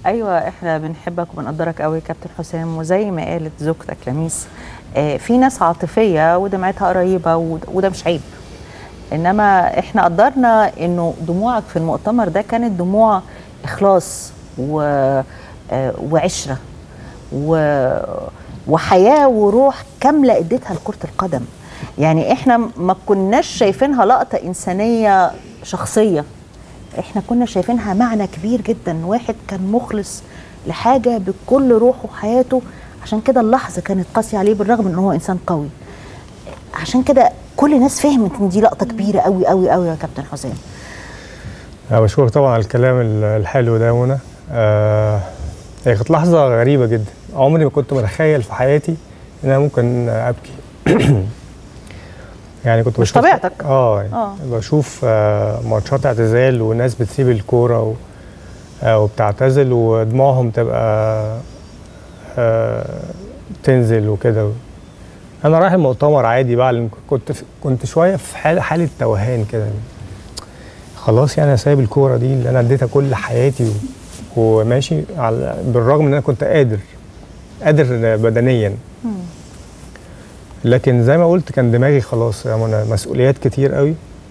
ايوه احنا بنحبك وبنقدرك قوي كابتن حسام وزي ما قالت زوجتك لميس آه، في ناس عاطفيه ودمعتها قريبه وده- وده مش عيب انما احنا قدرنا انه دموعك في المؤتمر ده كانت دموع اخلاص و آه، وعشره و وحياه وروح كامله اديتها لكره القدم يعني احنا ما كناش شايفينها لقطه انسانيه شخصيه احنا كنا شايفينها معنى كبير جدا واحد كان مخلص لحاجه بكل روحه وحياته عشان كده اللحظه كانت قاسيه عليه بالرغم ان هو انسان قوي عشان كده كل الناس فهمت ان دي لقطه كبيره قوي قوي قوي يا كابتن حسام أنا بشكرك طبعا على الكلام ال- الحلو ده يا منى آه هي كانت لحظة غريبة جدا عمري ما كنت متخيل في حياتي إن أنا ممكن أبكي يعني كنت مش بشوف طبيعتك. اه يعني آه. بشوف آه ماتشات اعتزال وناس بتسيب الكورة و آه وبتعتزل ودموعهم تبقى آه تنزل وكده انا رايح المؤتمر عادي بقى لأن كنت في كنت شويه في حاله حاله توهان كده خلاص يعني انا سايب الكوره دي اللي انا اديتها كل حياتي و- وماشي على بالرغم ان انا كنت قادر قادر بدنيا لكن زي ما قلت كان دماغي خلاص يا منى مسؤوليات كتير قوي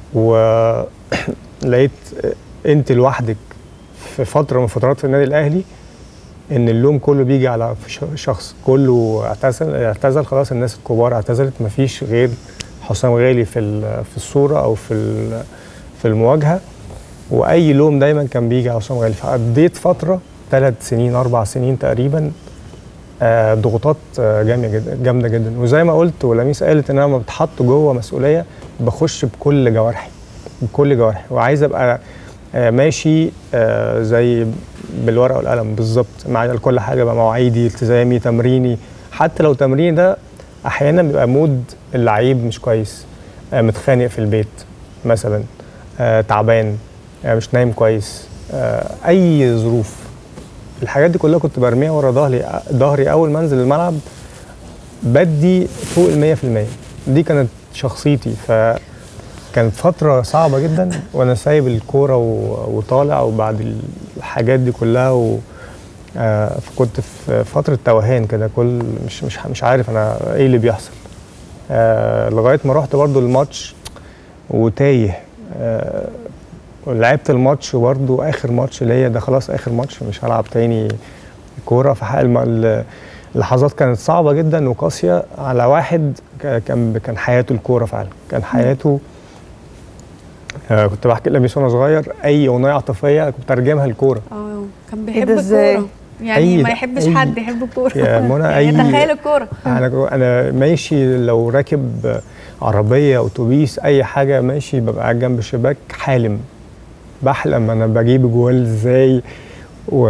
ولقيت انت لوحدك في فتره من فترات في النادي الاهلي ان اللوم كله بيجي على ش- شخص كله اعتزل اعتزل خلاص الناس الكبار اعتزلت مفيش غير حسام غالي في ال- في الصوره او في ال- في المواجهه واي لوم دايما كان بيجي على حسام غالي فقضيت فتره ثلاث سنين اربع سنين تقريبا آه، ضغوطات آه، جامده جدا جامده جدا وزي ما قلت ولميس قالت ان انا لما بتحط جوه مسؤوليه بخش بكل جوارحي بكل جوارحي وعايز ابقى آه، ماشي آه، زي بالورقه والقلم بالظبط مع كل حاجه بقى مواعيدي التزامي تمريني حتى لو تمريني ده احيانا بيبقى مود اللعيب مش كويس آه، متخانق في البيت مثلا آه، تعبان آه، مش نايم كويس آه، اي ظروف الحاجات دي كلها كنت برميها ورا ظهري ظهري اول ما انزل الملعب بدي فوق ال 100% دي كانت شخصيتي فكانت فترة صعبة جدا وانا سايب الكورة و- وطالع وبعد الحاجات دي كلها و آه، فكنت في فترة توهان كده كل مش مش مش عارف انا ايه اللي بيحصل آه، لغاية ما رحت برضو الماتش وتايه آه، ولعبت الماتش وبرضو اخر ماتش ليا ده خلاص اخر ماتش مش هلعب تاني كوره في حق الم- ال- اللحظات كانت صعبه جدا وقاسيه على واحد ك- كان كان حياته الكوره فعلا كان حياته آه كنت بحكي لميس وانا صغير اي اغنيه عاطفيه كنت ارجمها الكوره اه كان إيه ده بيحب إزاي؟ الكوره يعني أي- ما يحبش أي- حد يحب الكوره يا منى يعني أي- تخيل الكوره انا جو- انا ماشي لو راكب عربيه اتوبيس اي حاجه ماشي ببقى قاعد جنب الشباك حالم بحلم انا بجيب جوال ازاي و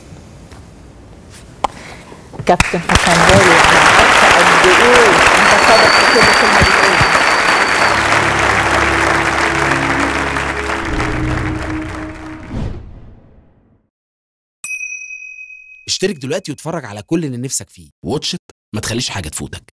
كابتن حسام غالي انا عارفه قد ايه انت صادق في كل كلمه بتقولها اشترك دلوقتي واتفرج على كل اللي نفسك فيه واتش إت، ما تخليش حاجة تفوتك